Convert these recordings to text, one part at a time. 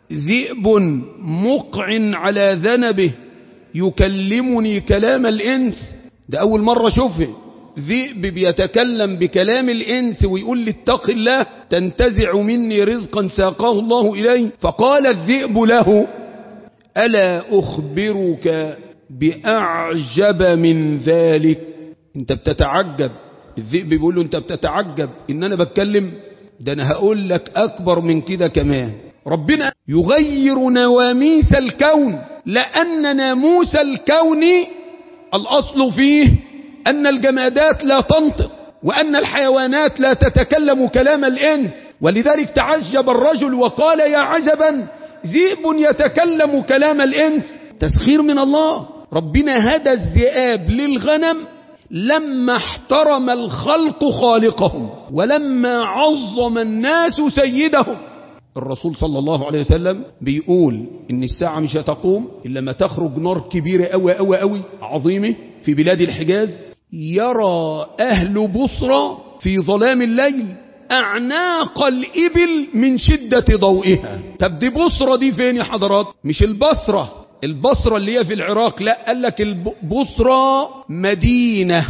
ذئب مقع على ذنبه يكلمني كلام الإنس ده أول مرة شوفه ذئب بيتكلم بكلام الإنس ويقول لي اتق الله تنتزع مني رزقا ساقاه الله إلي فقال الذئب له ألا أخبرك بأعجب من ذلك انت بتتعجب الذئب بيقول له انت بتتعجب ان انا بتكلم ده انا هقول لك اكبر من كده كمان ربنا يغير نواميس الكون لان ناموس الكون الاصل فيه ان الجمادات لا تنطق وان الحيوانات لا تتكلم كلام الانس ولذلك تعجب الرجل وقال يا عجبا ذئب يتكلم كلام الانس تسخير من الله ربنا هدى الذئاب للغنم لما احترم الخلق خالقهم ولما عظم الناس سيدهم الرسول صلى الله عليه وسلم بيقول ان الساعة مش هتقوم الا ما تخرج نار كبيرة قوي قوي قوي عظيمة في بلاد الحجاز يرى اهل بصرة في ظلام الليل اعناق الابل من شدة ضوئها طب دي بصرة دي فين يا حضرات مش البصرة البصرة اللي هي في العراق لا قال لك البصرة مدينة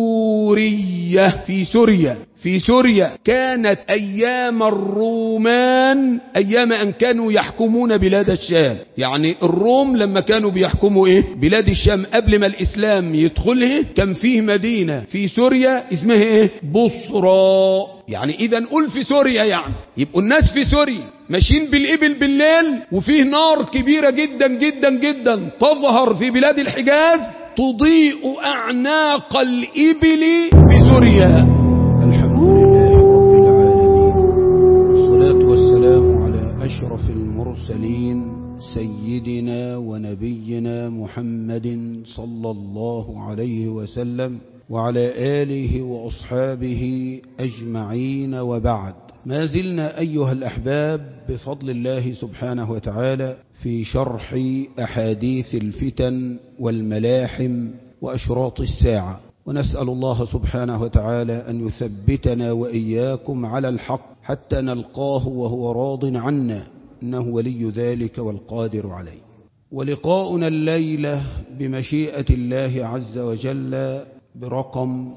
سورية في سوريا في سوريا كانت أيام الرومان أيام أن كانوا يحكمون بلاد الشام يعني الروم لما كانوا بيحكموا إيه بلاد الشام قبل ما الإسلام يدخله كان فيه مدينة في سوريا اسمها إيه بصرة يعني إذا نقول في سوريا يعني يبقوا الناس في سوريا ماشيين بالإبل بالليل وفيه نار كبيرة جدا جدا جدا تظهر في بلاد الحجاز تضيء أعناق الإبل بسوريا الحمد لله رب العالمين والصلاة والسلام على أشرف المرسلين سيدنا ونبينا محمد صلى الله عليه وسلم وعلى آله وأصحابه أجمعين وبعد ما زلنا أيها الأحباب بفضل الله سبحانه وتعالى في شرح أحاديث الفتن والملاحم وأشراط الساعة ونسأل الله سبحانه وتعالى أن يثبتنا وإياكم على الحق حتى نلقاه وهو راض عنا إنه ولي ذلك والقادر عليه ولقاؤنا الليلة بمشيئة الله عز وجل برقم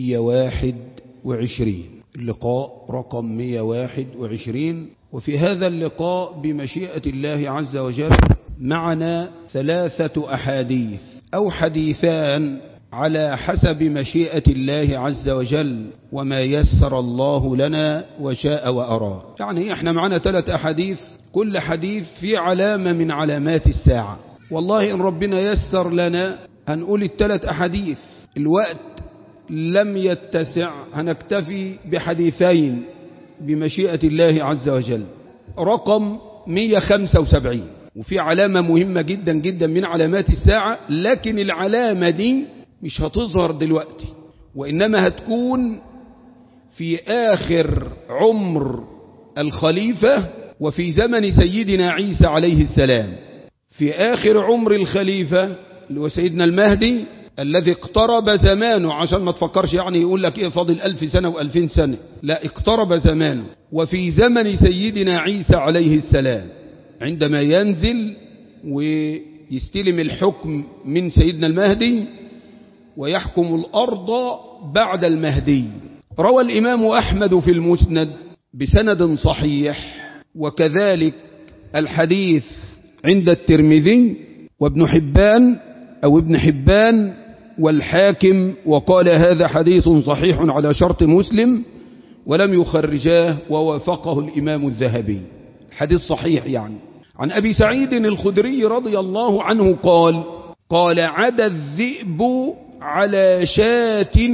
121 اللقاء رقم 121 وفي هذا اللقاء بمشيئة الله عز وجل معنا ثلاثة أحاديث أو حديثان على حسب مشيئة الله عز وجل وما يسر الله لنا وشاء وأراد يعني احنا معنا ثلاث أحاديث كل حديث في علامة من علامات الساعة والله إن ربنا يسر لنا هنقول الثلاث أحاديث الوقت لم يتسع هنكتفي بحديثين بمشيئة الله عز وجل رقم 175 وفي علامة مهمة جدا جدا من علامات الساعة لكن العلامة دي مش هتظهر دلوقتي وإنما هتكون في آخر عمر الخليفة وفي زمن سيدنا عيسى عليه السلام في آخر عمر الخليفة اللي هو سيدنا المهدي الذي اقترب زمانه عشان ما تفكرش يعني يقول لك ايه فاضل ألف سنة وألفين سنة لا اقترب زمانه وفي زمن سيدنا عيسى عليه السلام عندما ينزل ويستلم الحكم من سيدنا المهدي ويحكم الأرض بعد المهدي روى الإمام أحمد في المسند بسند صحيح وكذلك الحديث عند الترمذي وابن حبان أو ابن حبان والحاكم وقال هذا حديث صحيح على شرط مسلم ولم يخرجاه ووافقه الإمام الذهبي حديث صحيح يعني عن أبي سعيد الخدري رضي الله عنه قال قال عدا الذئب على شاة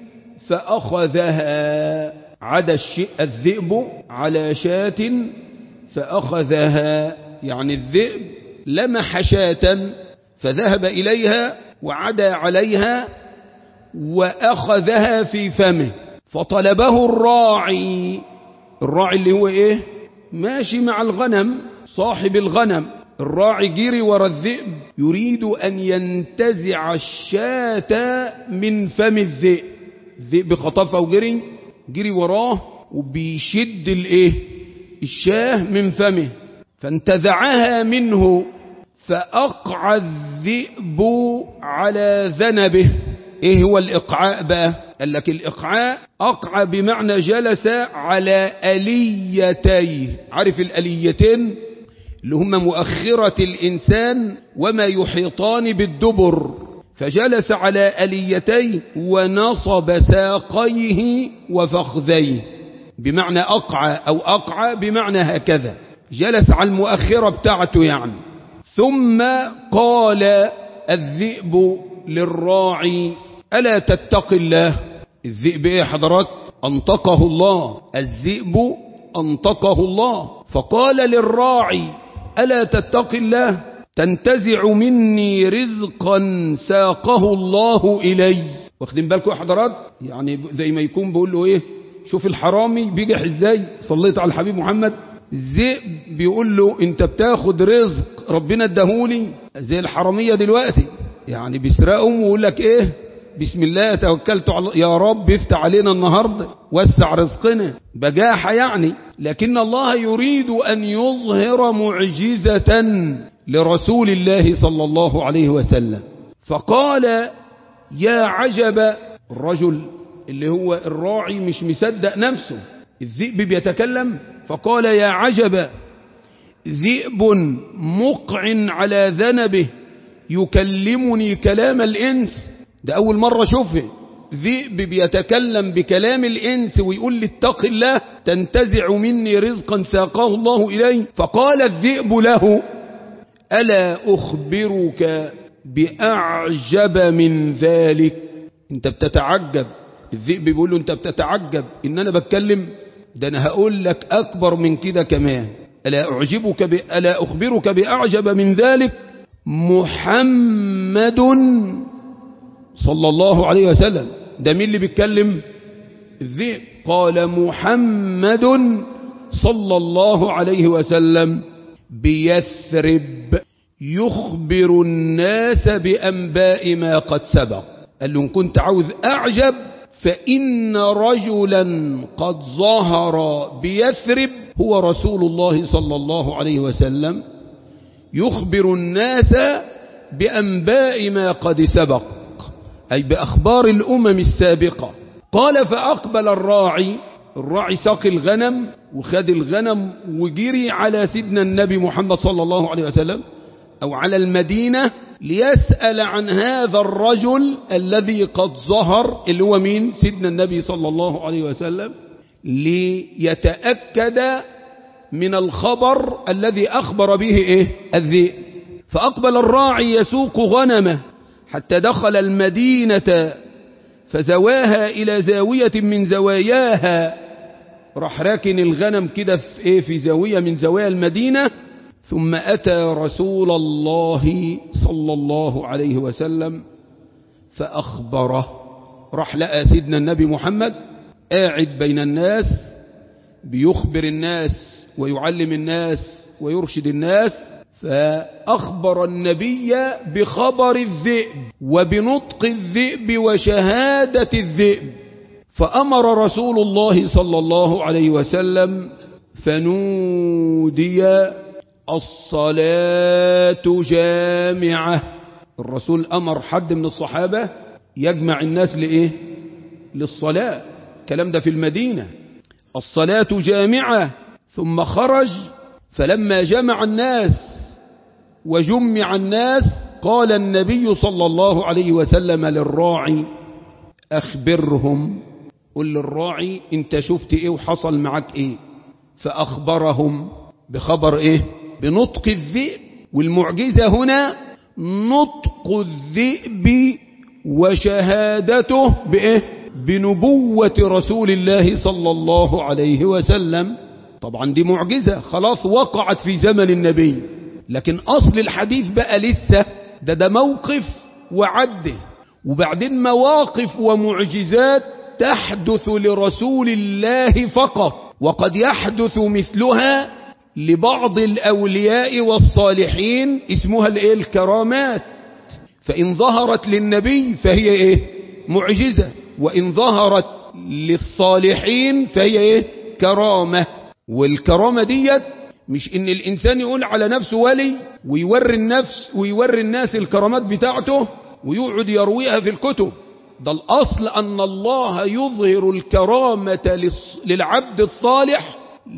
فأخذها عدا الذئب على شاة فأخذها يعني الذئب لمح شاة فذهب إليها وعدا عليها وأخذها في فمه فطلبه الراعي الراعي اللي هو إيه ماشي مع الغنم صاحب الغنم الراعي جري ورا الذئب يريد أن ينتزع الشاة من فم الذئب الذئب خطفه وجري جري وراه وبيشد الايه الشاه من فمه فانتزعها منه فأقع الذئب على ذنبه ايه هو الإقعاء بقى قال لك الإقعاء أقع بمعنى جلس على أليتيه عارف الأليتين اللي هم مؤخرة الإنسان وما يحيطان بالدبر فجلس على أليتيه ونصب ساقيه وفخذيه بمعنى أقع أو أقع بمعنى هكذا جلس على المؤخرة بتاعته يعني ثم قال الذئب للراعي ألا تتق الله الذئب ايه حضرات انطقه الله الذئب انطقه الله فقال للراعي ألا تتق الله تنتزع مني رزقا ساقه الله إلي واخدين بالكم يا حضرات يعني زي ما يكون بيقول له ايه شوف الحرامي بيجح ازاي صليت على الحبيب محمد الذئب بيقول له انت بتاخد رزق ربنا اداهولي زي الحرامية دلوقتي يعني بيسرقهم ويقول لك ايه بسم الله توكلت على يا رب افتح علينا النهاردة وسع رزقنا بجاحة يعني لكن الله يريد أن يظهر معجزة لرسول الله صلى الله عليه وسلم فقال يا عجب الرجل اللي هو الراعي مش مصدق نفسه الذئب بيتكلم فقال يا عجب ذئب مقع على ذنبه يكلمني كلام الإنس ده أول مرة شوفه ذئب بيتكلم بكلام الإنس ويقول لي اتق الله تنتزع مني رزقا ساقاه الله إلي فقال الذئب له ألا أخبرك بأعجب من ذلك انت بتتعجب الذئب بيقول له انت بتتعجب ان انا بتكلم ده انا هقول لك اكبر من كده كمان ألا أعجبك ب... ألا أخبرك بأعجب من ذلك محمد صلى الله عليه وسلم ده مين اللي بيتكلم الذئب قال محمد صلى الله عليه وسلم بيثرب يخبر الناس بأنباء ما قد سبق قال له إن كنت عاوز أعجب فإن رجلا قد ظهر بيثرب هو رسول الله صلى الله عليه وسلم يخبر الناس بأنباء ما قد سبق أي بأخبار الأمم السابقة قال فأقبل الراعي الراعي ساق الغنم وخد الغنم وجري على سيدنا النبي محمد صلى الله عليه وسلم أو على المدينة ليسأل عن هذا الرجل الذي قد ظهر اللي هو مين سيدنا النبي صلى الله عليه وسلم ليتأكد من الخبر الذي أخبر به إيه الذئب فأقبل الراعي يسوق غنمه حتى دخل المدينة فزواها إلى زاوية من زواياها راح راكن الغنم كده في, إيه في زاوية من زوايا المدينة ثم أتى رسول الله صلى الله عليه وسلم فأخبره راح لقى سيدنا النبي محمد قاعد بين الناس بيخبر الناس ويعلم الناس ويرشد الناس فأخبر النبي بخبر الذئب وبنطق الذئب وشهادة الذئب فأمر رسول الله صلى الله عليه وسلم فنودي الصلاة جامعة الرسول أمر حد من الصحابة يجمع الناس لإيه للصلاة كلام ده في المدينة الصلاة جامعة ثم خرج فلما جمع الناس وجمع الناس قال النبي صلى الله عليه وسلم للراعي أخبرهم قل للراعي انت شفت ايه وحصل معك ايه فأخبرهم بخبر ايه بنطق الذئب والمعجزة هنا نطق الذئب وشهادته بايه بنبوة رسول الله صلى الله عليه وسلم طبعا دي معجزة خلاص وقعت في زمن النبي لكن أصل الحديث بقى لسه ده ده موقف وعده وبعدين مواقف ومعجزات تحدث لرسول الله فقط وقد يحدث مثلها لبعض الأولياء والصالحين اسمها الايه الكرامات فإن ظهرت للنبي فهي ايه معجزة وإن ظهرت للصالحين فهي ايه كرامة والكرامة ديت مش ان الانسان يقول على نفسه ولي ويوري النفس ويوري الناس الكرامات بتاعته ويقعد يرويها في الكتب ده الاصل ان الله يظهر الكرامة للعبد الصالح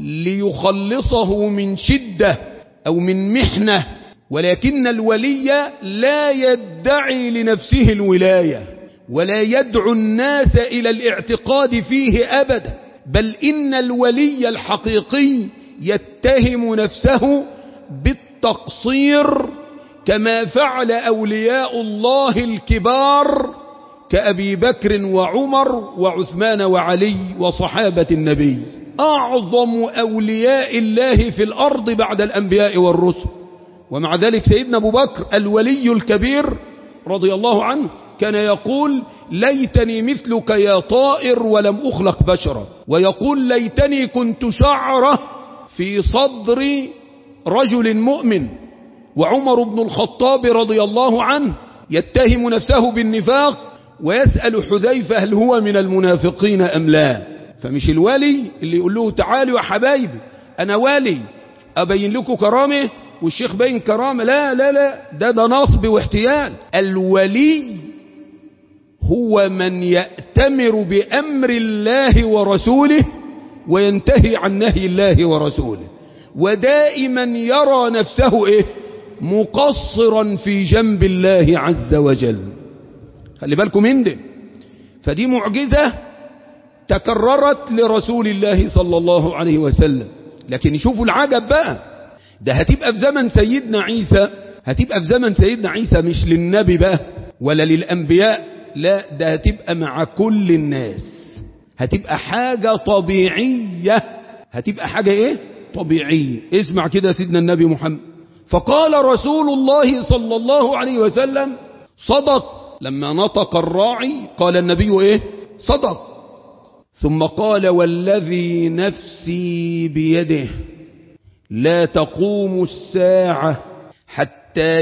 ليخلصه من شدة او من محنة ولكن الولي لا يدعي لنفسه الولاية ولا يدعو الناس الى الاعتقاد فيه ابدا بل ان الولي الحقيقي يتهم نفسه بالتقصير كما فعل أولياء الله الكبار كأبي بكر وعمر وعثمان وعلي وصحابة النبي أعظم أولياء الله في الأرض بعد الأنبياء والرسل ومع ذلك سيدنا أبو بكر الولي الكبير رضي الله عنه كان يقول ليتني مثلك يا طائر ولم أخلق بشرا ويقول ليتني كنت شعره في صدر رجل مؤمن وعمر بن الخطاب رضي الله عنه يتهم نفسه بالنفاق ويسأل حذيفة هل هو من المنافقين أم لا فمش الولي اللي يقول له تعالوا يا حبايبي أنا والي أبين لكم كرامة والشيخ باين كرامة لا لا لا ده ده نصب واحتيال الولي هو من يأتمر بأمر الله ورسوله وينتهي عن نهي الله ورسوله ودائما يرى نفسه إيه مقصرا في جنب الله عز وجل خلي بالكم من ده فدي معجزة تكررت لرسول الله صلى الله عليه وسلم لكن شوفوا العجب بقى ده هتبقى في زمن سيدنا عيسى هتبقى في زمن سيدنا عيسى مش للنبي بقى ولا للأنبياء لا ده هتبقى مع كل الناس هتبقى حاجة طبيعية هتبقى حاجة ايه طبيعية اسمع كده سيدنا النبي محمد فقال رسول الله صلى الله عليه وسلم صدق لما نطق الراعي قال النبي ايه صدق ثم قال والذي نفسي بيده لا تقوم الساعة حتى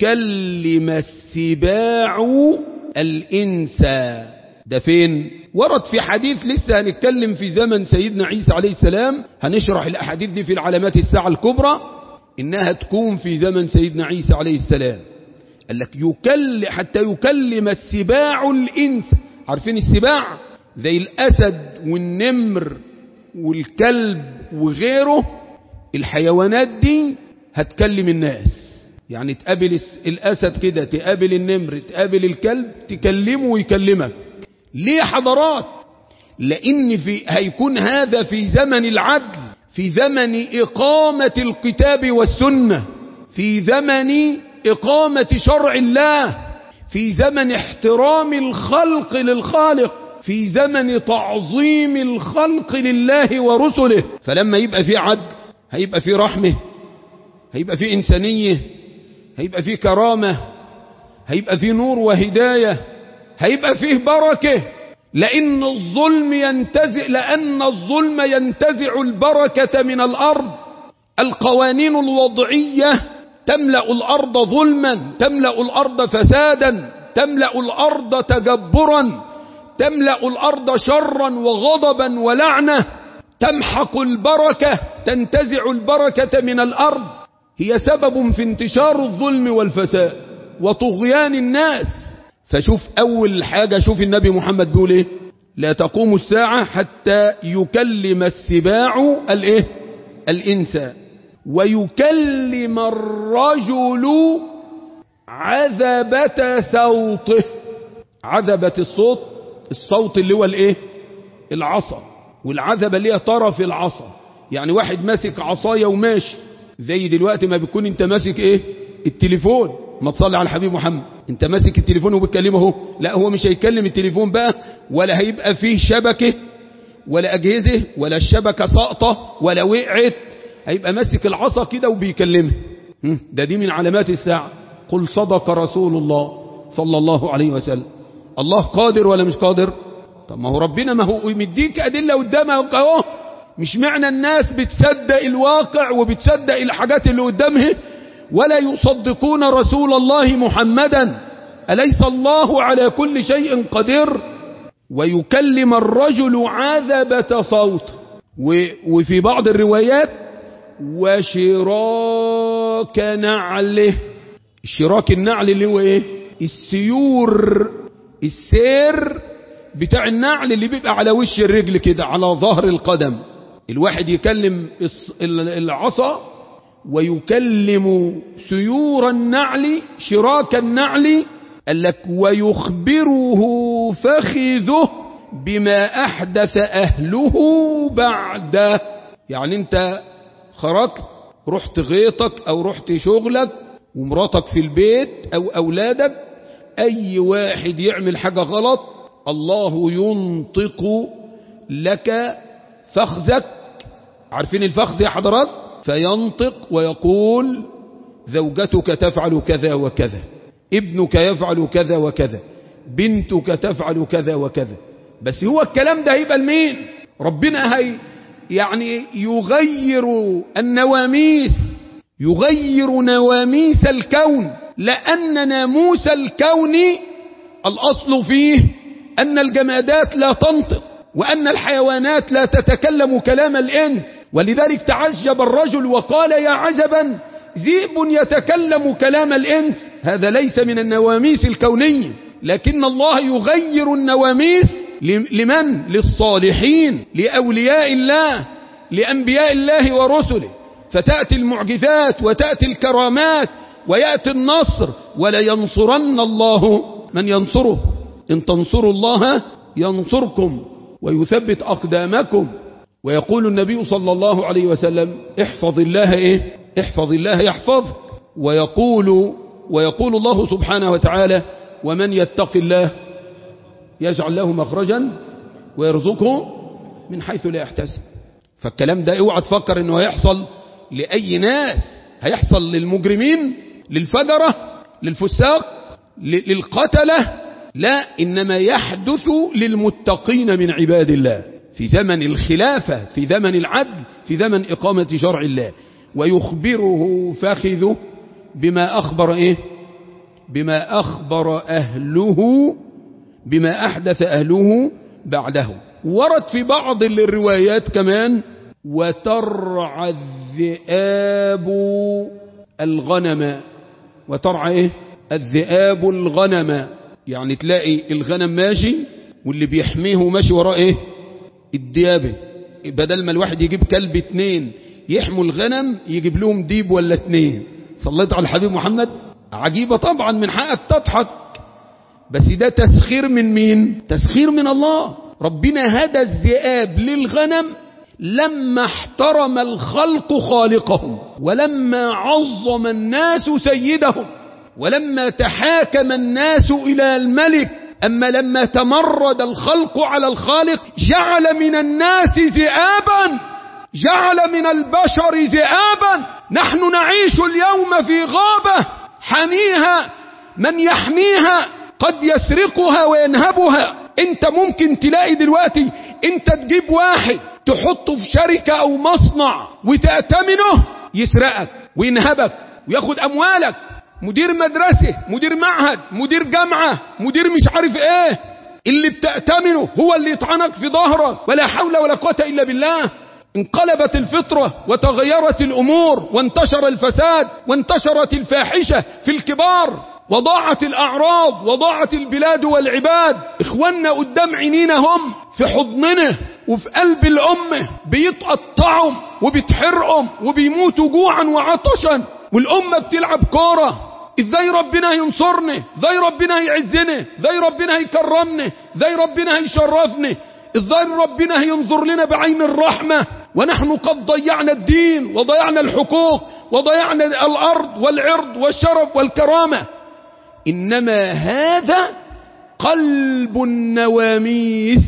يكلم السباع الإنس ده فين ورد في حديث لسه هنتكلم في زمن سيدنا عيسى عليه السلام هنشرح الأحاديث دي في العلامات الساعة الكبرى إنها تكون في زمن سيدنا عيسى عليه السلام قال لك يكل حتى يكلم السباع الإنس عارفين السباع زي الأسد والنمر والكلب وغيره الحيوانات دي هتكلم الناس يعني تقابل الأسد كده تقابل النمر تقابل الكلب تكلمه ويكلمك ليه حضرات لأن في هيكون هذا في زمن العدل في زمن إقامة الكتاب والسنة في زمن إقامة شرع الله في زمن احترام الخلق للخالق في زمن تعظيم الخلق لله ورسله فلما يبقى في عدل هيبقى في رحمة هيبقى في إنسانية هيبقى في كرامة هيبقى في نور وهداية هيبقى فيه بركة لأن الظلم ينتزع لأن الظلم ينتزع البركة من الأرض القوانين الوضعية تملأ الأرض ظلما تملأ الأرض فسادا تملأ الأرض تجبرا تملأ الأرض شرا وغضبا ولعنة تمحق البركة تنتزع البركة من الأرض هي سبب في انتشار الظلم والفساد وطغيان الناس فشوف أول حاجة شوف النبي محمد بيقول إيه لا تقوم الساعة حتى يكلم السباع الإيه الإنسان ويكلم الرجل عذبة صوته عذبة الصوت الصوت اللي هو الإيه العصا والعذبة اللي هي طرف العصا يعني واحد ماسك عصاية وماشي زي دلوقتي ما بيكون انت ماسك ايه التليفون ما تصلي على الحبيب محمد انت ماسك التليفون وبتكلمه اهو لا هو مش هيكلم التليفون بقى ولا هيبقى فيه شبكة ولا أجهزة ولا الشبكة ساقطة ولا وقعت هيبقى ماسك العصا كده وبيكلمها ده دي من علامات الساعة قل صدق رسول الله صلى الله عليه وسلم الله قادر ولا مش قادر طب ما هو ربنا ما هو مديك أدلة قدامها اهو مش معنى الناس بتصدق الواقع وبتصدق الحاجات اللي قدامها ولا يصدقون رسول الله محمدا أليس الله على كل شيء قدير ويكلم الرجل عذبة صوت وفي بعض الروايات وشراك نعله شراك النعل اللي هو ايه السيور السير بتاع النعل اللي بيبقى على وش الرجل كده على ظهر القدم الواحد يكلم العصا ويكلم سيور النعل شراك النعل قال لك ويخبره فخذه بما أحدث أهله بعده يعني انت خرجت رحت غيطك أو رحت شغلك ومراتك في البيت أو أولادك أي واحد يعمل حاجة غلط الله ينطق لك فخذك عارفين الفخذ يا حضرات فينطق ويقول زوجتك تفعل كذا وكذا ابنك يفعل كذا وكذا بنتك تفعل كذا وكذا بس هو الكلام ده هيبقى لمين ربنا هي يعني يغير النواميس يغير نواميس الكون لأن ناموس الكون الأصل فيه أن الجمادات لا تنطق وأن الحيوانات لا تتكلم كلام الإنس ولذلك تعجب الرجل وقال يا عجبا ذئب يتكلم كلام الإنس هذا ليس من النواميس الكونية لكن الله يغير النواميس لمن؟ للصالحين لأولياء الله لأنبياء الله ورسله فتأتي المعجزات وتأتي الكرامات ويأتي النصر ولينصرن الله من ينصره إن تنصروا الله ينصركم ويثبت أقدامكم ويقول النبي صلى الله عليه وسلم احفظ الله إيه احفظ الله يحفظك ويقول ويقول الله سبحانه وتعالى ومن يتق الله يجعل له مخرجا ويرزقه من حيث لا يحتسب فالكلام ده اوعى تفكر انه هيحصل لأي ناس هيحصل للمجرمين للفجرة للفساق للقتلة لا إنما يحدث للمتقين من عباد الله في زمن الخلافة في زمن العدل في زمن إقامة شرع الله ويخبره فخذه بما أخبر إيه بما أخبر أهله بما أحدث أهله بعده ورد في بعض الروايات كمان وترعى الذئاب الغنم وترعى إيه الذئاب الغنم يعني تلاقي الغنم ماشي واللي بيحميه ماشي وراه ايه الديابة بدل ما الواحد يجيب كلب اتنين يحموا الغنم يجيب لهم ديب ولا اتنين صليت على الحبيب محمد عجيبة طبعا من حقك تضحك بس ده تسخير من مين تسخير من الله ربنا هدى الذئاب للغنم لما احترم الخلق خالقهم ولما عظم الناس سيدهم ولما تحاكم الناس إلى الملك أما لما تمرد الخلق على الخالق جعل من الناس ذئابا جعل من البشر ذئابا نحن نعيش اليوم في غابة حميها من يحميها قد يسرقها وينهبها انت ممكن تلاقي دلوقتي انت تجيب واحد تحطه في شركة او مصنع وتأتمنه يسرقك وينهبك وياخد اموالك مدير مدرسة مدير معهد مدير جامعة مدير مش عارف ايه اللي بتأتمنه هو اللي يطعنك في ظهرك ولا حول ولا قوة إلا بالله انقلبت الفطرة وتغيرت الأمور وانتشر الفساد وانتشرت الفاحشة في الكبار وضاعت الأعراض وضاعت البلاد والعباد إخواننا قدام عينينا هم في حضننا وفي قلب الأمة بيتقطعوا وبيتحرقوا وبيموتوا جوعا وعطشا والأمة بتلعب كورة ازاي ربنا ينصرنا ازاي ربنا يعزنا ازاي ربنا يكرمنا ازاي ربنا يشرفنا ازاي ربنا ينظر لنا بعين الرحمة ونحن قد ضيعنا الدين وضيعنا الحقوق وضيعنا الأرض والعرض والشرف والكرامة إنما هذا قلب النواميس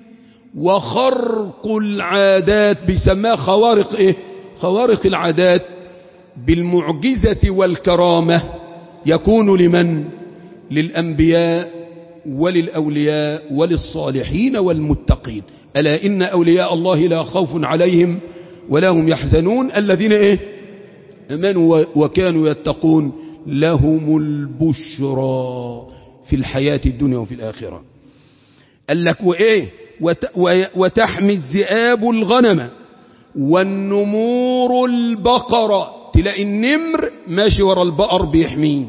وخرق العادات بيسماها خوارق ايه خوارق العادات بالمعجزة والكرامة يكون لمن للأنبياء وللأولياء وللصالحين والمتقين ألا إن أولياء الله لا خوف عليهم ولا هم يحزنون الذين إيه أمنوا وكانوا يتقون لهم البشرى في الحياة الدنيا وفي الآخرة قال لك وإيه وتحمي الذئاب الغنم والنمور البقرة تلاقي النمر ماشي ورا البقر بيحميه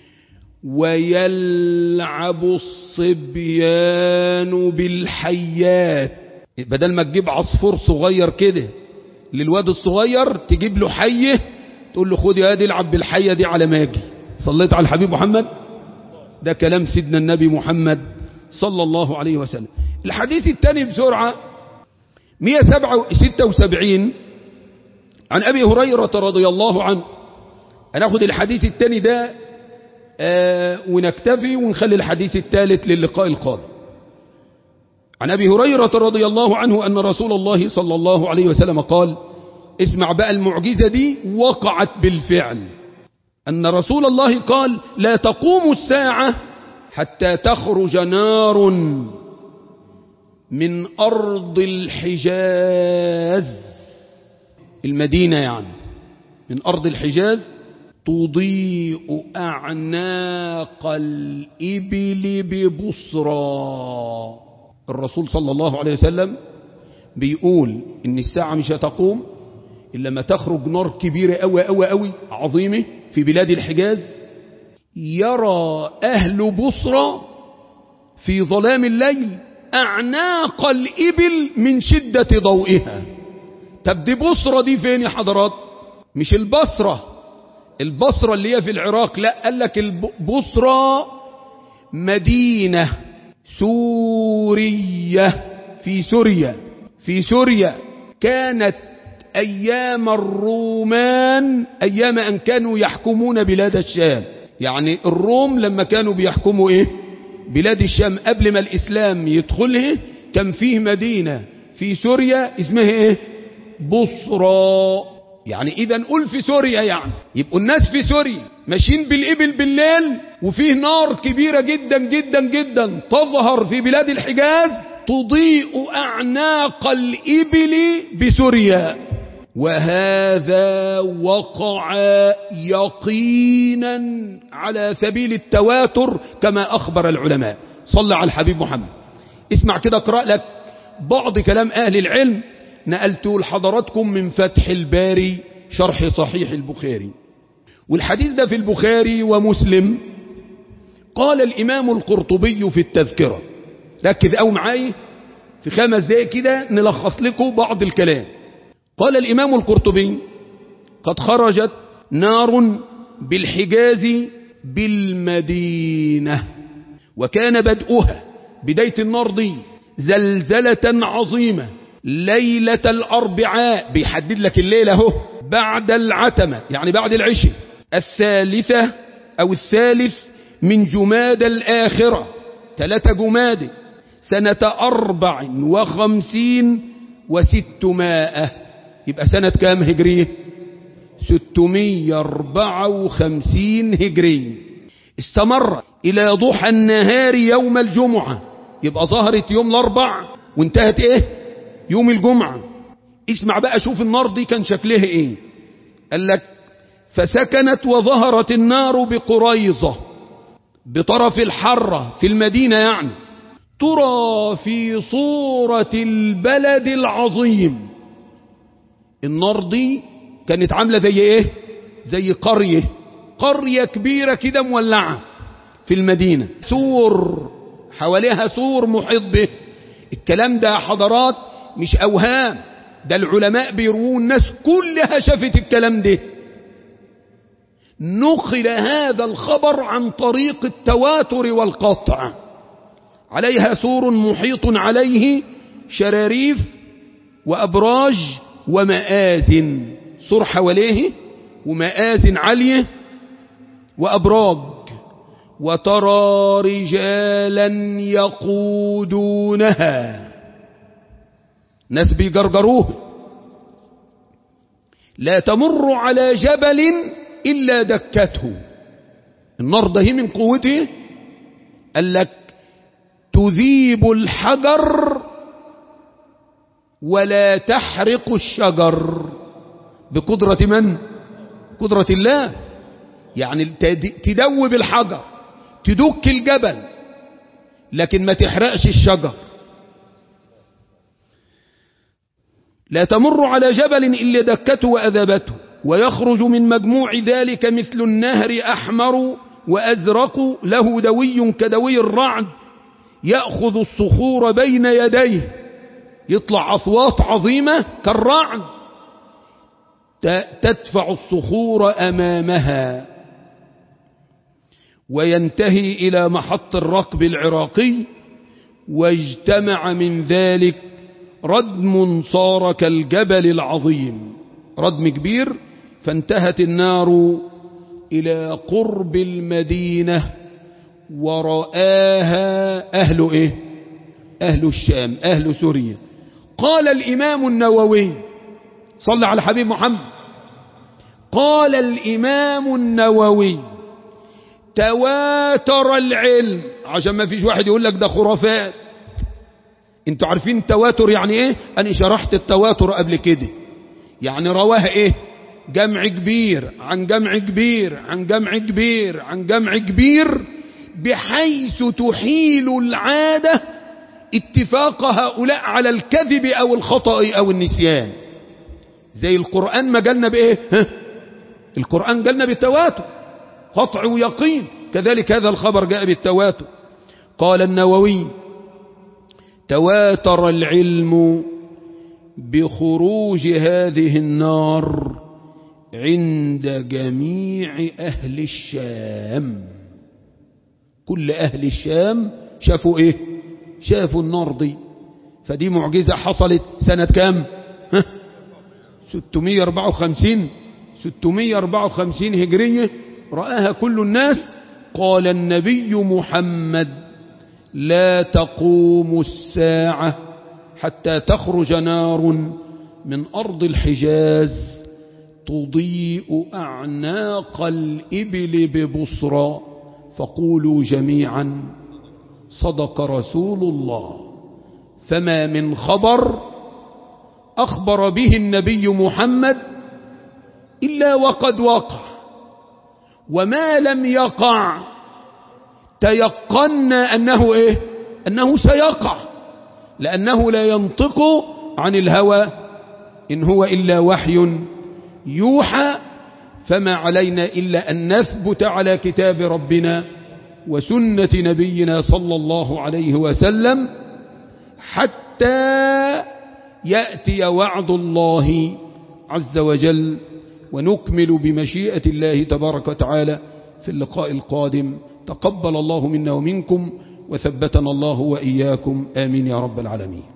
ويلعب الصبيان بالحيات بدل ما تجيب عصفور صغير كده للواد الصغير تجيب له حيه تقول له خد يا واد العب بالحيه دي على ما اجي صليت على الحبيب محمد ده كلام سيدنا النبي محمد صلى الله عليه وسلم الحديث الثاني بسرعة 176 عن أبي هريرة رضي الله عنه هناخد الحديث الثاني ده آه ونكتفي ونخلي الحديث الثالث للقاء القادم عن أبي هريرة رضي الله عنه أن رسول الله صلى الله عليه وسلم قال اسمع بقى المعجزة دي وقعت بالفعل أن رسول الله قال لا تقوم الساعة حتى تخرج نار من أرض الحجاز المدينة يعني من أرض الحجاز تضيء أعناق الإبل ببصرى الرسول صلى الله عليه وسلم بيقول إن الساعة مش هتقوم إلا ما تخرج نار كبيرة أوي أوي أوي عظيمة في بلاد الحجاز يرى أهل بصرى في ظلام الليل أعناق الإبل من شدة ضوئها طب دي بصرة دي فين يا حضرات مش البصرة البصرة اللي هي في العراق لا قال لك البصرة مدينة سورية في سوريا في سوريا كانت أيام الرومان أيام أن كانوا يحكمون بلاد الشام يعني الروم لما كانوا بيحكموا إيه بلاد الشام قبل ما الإسلام يدخله كان فيه مدينة في سوريا اسمها إيه بصرى يعني إذا نقول في سوريا يعني يبقوا الناس في سوريا ماشيين بالإبل بالليل وفيه نار كبيرة جدا جدا جدا تظهر في بلاد الحجاز تضيء أعناق الإبل بسوريا وهذا وقع يقينا على سبيل التواتر كما أخبر العلماء صلى على الحبيب محمد اسمع كده اقرأ لك بعض كلام أهل العلم نقلته لحضراتكم من فتح الباري شرح صحيح البخاري والحديث ده في البخاري ومسلم قال الإمام القرطبي في التذكرة ركز أو معاي في خمس دقائق كده نلخص لكم بعض الكلام قال الإمام القرطبي قد خرجت نار بالحجاز بالمدينة وكان بدءها بداية النار دي زلزلة عظيمة ليلة الأربعاء بيحدد لك الليلة اهو بعد العتمة يعني بعد العشاء الثالثة أو الثالث من جماد الآخرة ثلاثة جماد سنة أربع وخمسين وستمائة يبقى سنة كام هجرية ستمية أربعة وخمسين هجرية استمر إلى ضحى النهار يوم الجمعة يبقى ظهرت يوم الأربع وانتهت إيه يوم الجمعة اسمع بقى شوف النار دي كان شكلها إيه قال لك فسكنت وظهرت النار بقريظة بطرف الحرة في المدينة يعني ترى في صورة البلد العظيم النار دي كانت عاملة زي ايه زي قرية قرية كبيرة كده مولعة في المدينة سور حواليها سور محيط به الكلام ده حضرات مش اوهام ده العلماء بيروون الناس كلها شافت الكلام ده نقل هذا الخبر عن طريق التواتر والقطع عليها سور محيط عليه شراريف وأبراج ومآذن سور حواليه ومآذن عالية وأبراج وترى رجالا يقودونها ناس بيجرجروه لا تمر على جبل إلا دكته النار ده من قوته قال لك تذيب الحجر ولا تحرق الشجر بقدرة من قدرة الله يعني تدوب الحجر تدك الجبل لكن ما تحرقش الشجر لا تمر على جبل إلا دكته وأذبته ويخرج من مجموع ذلك مثل النهر أحمر وأزرق له دوي كدوي الرعد يأخذ الصخور بين يديه يطلع أصوات عظيمة كالرعد تدفع الصخور أمامها وينتهي إلى محط الركب العراقي واجتمع من ذلك ردم صار كالجبل العظيم ردم كبير فانتهت النار إلى قرب المدينة ورآها أهل إيه أهل الشام أهل سوريا قال الإمام النووي صلى على حبيب محمد قال الإمام النووي تواتر العلم عشان ما فيش واحد يقول لك ده خرافات انتوا عارفين التواتر يعني ايه انا شرحت التواتر قبل كده يعني رواه ايه جمع كبير عن جمع كبير عن جمع كبير عن جمع كبير بحيث تحيل العادة اتفاق هؤلاء على الكذب او الخطأ او النسيان زي القرآن ما قالنا بايه ها؟ القرآن قالنا بالتواتر قطع ويقين كذلك هذا الخبر جاء بالتواتر قال النووي تواتر العلم بخروج هذه النار عند جميع أهل الشام كل أهل الشام شافوا إيه شافوا النار دي فدي معجزة حصلت سنة كام ها؟ 654 654 هجرية رآها كل الناس قال النبي محمد لا تقوم الساعة حتى تخرج نار من أرض الحجاز تضيء أعناق الإبل ببصرى فقولوا جميعا صدق رسول الله فما من خبر أخبر به النبي محمد إلا وقد وقع وما لم يقع تيقنا أنه إيه أنه سيقع لأنه لا ينطق عن الهوى إن هو إلا وحي يوحى فما علينا إلا أن نثبت على كتاب ربنا وسنة نبينا صلى الله عليه وسلم حتى يأتي وعد الله عز وجل ونكمل بمشيئة الله تبارك وتعالى في اللقاء القادم تقبل الله منا ومنكم وثبتنا الله وإياكم آمين يا رب العالمين